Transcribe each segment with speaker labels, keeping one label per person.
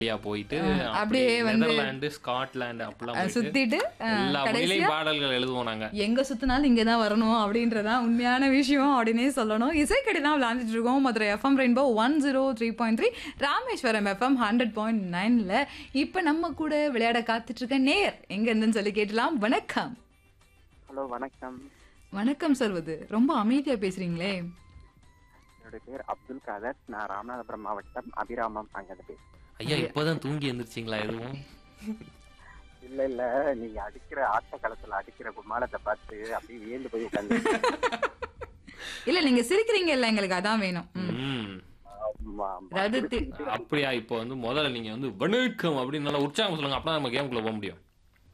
Speaker 1: வழியா போயிட்டு
Speaker 2: ஆ,
Speaker 1: அப்படியே
Speaker 2: அப்படியே வந்து
Speaker 1: நெதர்லாந்து ஸ்காட்லாந்து அப்படிலாம்
Speaker 2: அஹ்,
Speaker 1: போயிட்டு
Speaker 2: சுத்திட்டு அஹ்,
Speaker 1: எல்லா
Speaker 2: கடைசியா
Speaker 1: மொழியிலையும் பாடல்கள் எழுதுவோம் நாங்க
Speaker 2: எங்க சுத்தினாலும் இங்க தான் வரணும் அப்படின்றதான் உண்மையான விஷயம் அப்படின்னே சொல்லணும் இசைக்கடி தான் விளையாண்டுட்டு இருக்கோம் Madurai FM rainbow one zero three point three Rameswaram FM hundred point நைன்ல இப்ப நம்ம கூட விளையாட காத்துட்டு இருக்க நேர் எங்க இருந்துன்னு சொல்லி கேட்டலாம் வணக்கம்
Speaker 3: ஹலோ வணக்கம்
Speaker 2: வணக்கம் சொல்வது ரொம்ப அமைதியா பேசுறீங்களே
Speaker 3: என்னுடைய பேர் அப்துல் காதர் நான் ராமநாதபுரம் மாவட்டம் அபிராமம் அங்கிருந்து பேசுறேன்
Speaker 1: ஐயா இப்பதான் தூங்கி எந்திரிச்சிங்களா எதுவும்
Speaker 3: இல்ல இல்ல நீங்க அடிக்கிற ஆட்ட களத்துல அடிக்கிற கும்மாளத்தை பார்த்து அப்படியே வியந்து போய் உட்காந்து
Speaker 2: இல்ல நீங்க சிரிக்கிறீங்க இல்ல எங்களுக்கு அதான் வேணும் ம்.
Speaker 1: ம்.
Speaker 2: அதாவது தி-
Speaker 1: அப்படியா இப்போ வந்து முதல்ல நீங்க வந்து வணக்கம் அப்படின்னு நல்லா உற்சாகம் சொல்லுங்க அப்பதான் நம்ம கேமுக்குள்ள போக முடியும்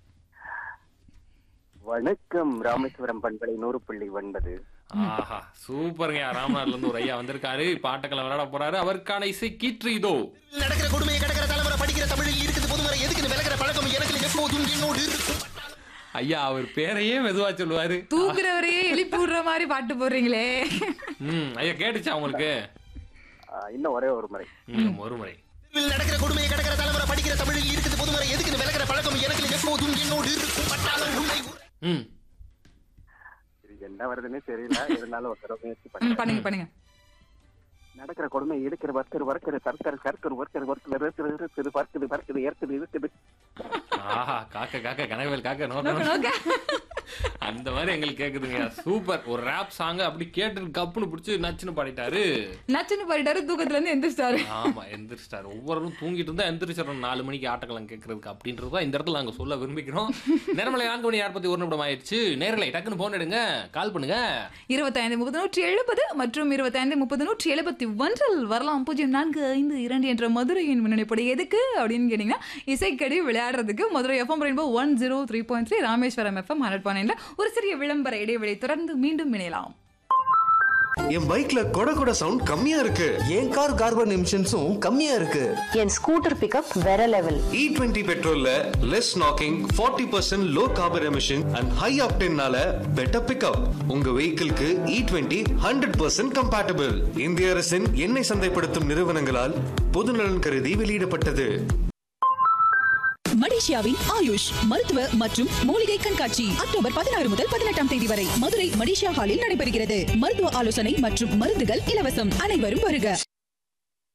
Speaker 3: வணக்கம் ராமேஸ்வரம் பண்பலை நூறு புள்ளி ஒன்பது
Speaker 1: ஆஹா சூப்பருங்க ராமநாடுல இருந்து ஒரு ஐயா வந்திருக்காரு இப்ப ஆட்டக்களம் விளையாட போறாரு அவருக்கான இசை கீற்று இதோ
Speaker 4: நடக்கிற கொடுமையை கடக்கிற தலைமுறை படிக்கிற தமிழில் இருக்குது பொதுமுறை எதுக்கு விலகிற பழக்கம் எனக்கு எப்போதும் என்னோடு இருக்கும்
Speaker 1: ஐயா அவர் பேரையே மெதுவா சொல்லுவாரு
Speaker 2: தூக்குறவரையே எழுப்பி விடுற மாதிரி பாட்டு போடுறீங்களே
Speaker 1: ம் ஐயா கேட்டுச்சா உங்களுக்கு
Speaker 3: ஆஹ் இன்னும் ஒரே ஒரு முறை
Speaker 1: ம், ஒரு முறை
Speaker 4: நடக்கிற கொடுமையை கடக்கிற தலைமுறை படிக்கிற தமிழில் இருக்குது பொதுமுறை எதுக்கு விலகிற பழக்கம் எனக்கு எப்போதும் என்னோடு இருக்கும் பட்டாளம் உண்மை
Speaker 1: ம்
Speaker 3: இது என்ன வருதுன்னே தெரியல இருந்தாலும் ஒரு தடவை முயற்சி
Speaker 2: ம்,
Speaker 3: பண்ணேன்
Speaker 2: பண்ணுங்க பண்ணுங்க
Speaker 3: நடக்கிற கொடுமை எடுக்கிற வர்க்கர் வர்க்கர் தற்கர் கற்கர் ஒர்க்கர் ஒர்க்கர் இருக்குது இருக்குது பறக்குது பறக்குது இருக்குது இருக்குது
Speaker 1: ஆஹா காக்க காக்க கனவேல் காக்க நோக்க
Speaker 2: நோக்க
Speaker 1: நோக்க.
Speaker 2: நோக்க
Speaker 1: அந்த மாதிரி எங்களுக்கு கேக்குதுங்க சூப்பர் ஒரு ரேப் சாங் அப்படி கேட்டு கப்புன்னு பிடிச்சி நச்சுன்னு பாடிட்டாரு
Speaker 2: நச்சுன்னு பாடிட்டாரு தூக்கத்துல இருந்து எந்திரிச்சிட்டாரு
Speaker 1: ஆமா எந்திரிச்சிட்டாரு ஒவ்வொருவரும் தூங்கிட்டு இருந்தா எந்திரிச்சிடணும் நாலு மணிக்கு ஆட்டக்களம் கேட்கறதுக்கு அப்படின்றது தான் இந்த இடத்துல நாங்க சொல்ல விரும்பிக்கிறோம் நேரமலை நான்கு மணி நாற்பத்தி ஒரு நிமிடம் ஆயிடுச்சு நேரலை டக்குன்னு போன் எடுங்க கால் பண்ணுங்க
Speaker 2: இருபத்தைந்து முப்பது நூற்றி எழுபது மற்றும் இருபத்தைந்து முப்பது நூற்றி எழுபத்தி ஒன்றில் வரலாம் பூஜ்ஜியம் நான்கு ஐந்து இரண்டு என்ற மதுரையின் முன்னணிப்படி எதுக்கு அப்படின்னு கேட்டீங்கன்னா இசைக்கடி விளையாடுறதுக்கு Madurai FM rainbow one zero three point three Rameswaram FM hundred point ஒரு சிறிய விளம்பர இடைவெளி தொடர்ந்து மீண்டும் இணையலாம்
Speaker 5: என் பைக்ல கொட கொட சவுண்ட் கம்மியா இருக்கு
Speaker 6: என் கார் கார்பன் எமிஷன்ஸும் கம்மியா இருக்கு
Speaker 7: என் ஸ்கூட்டர் பிக்கப் வேற லெவல்
Speaker 5: இ டுவெண்ட்டி பெட்ரோல்ல less knocking forty percent low carbon emission and high ஆப்டென்னால பெட்டர் பிக்கப் உங்க வெஹிக்கிள்க்கு E twenty hundred percent compatible இந்திய அரசின் எண்ணெய் சந்தைப்படுத்தும் நிறுவனங்களால் பொதுநலன் கருதி வெளியிடப்பட்டது
Speaker 8: மலேசியாவின் ஆயுஷ் மருத்துவ மற்றும் மூலிகை கண்காட்சி அக்டோபர் பதினாறு முதல் பதினெட்டாம் தேதி வரை மதுரை மலேசியா ஹாலில் நடைபெறுகிறது மருத்துவ ஆலோசனை மற்றும் மருந்துகள் இலவசம் அனைவரும் வருக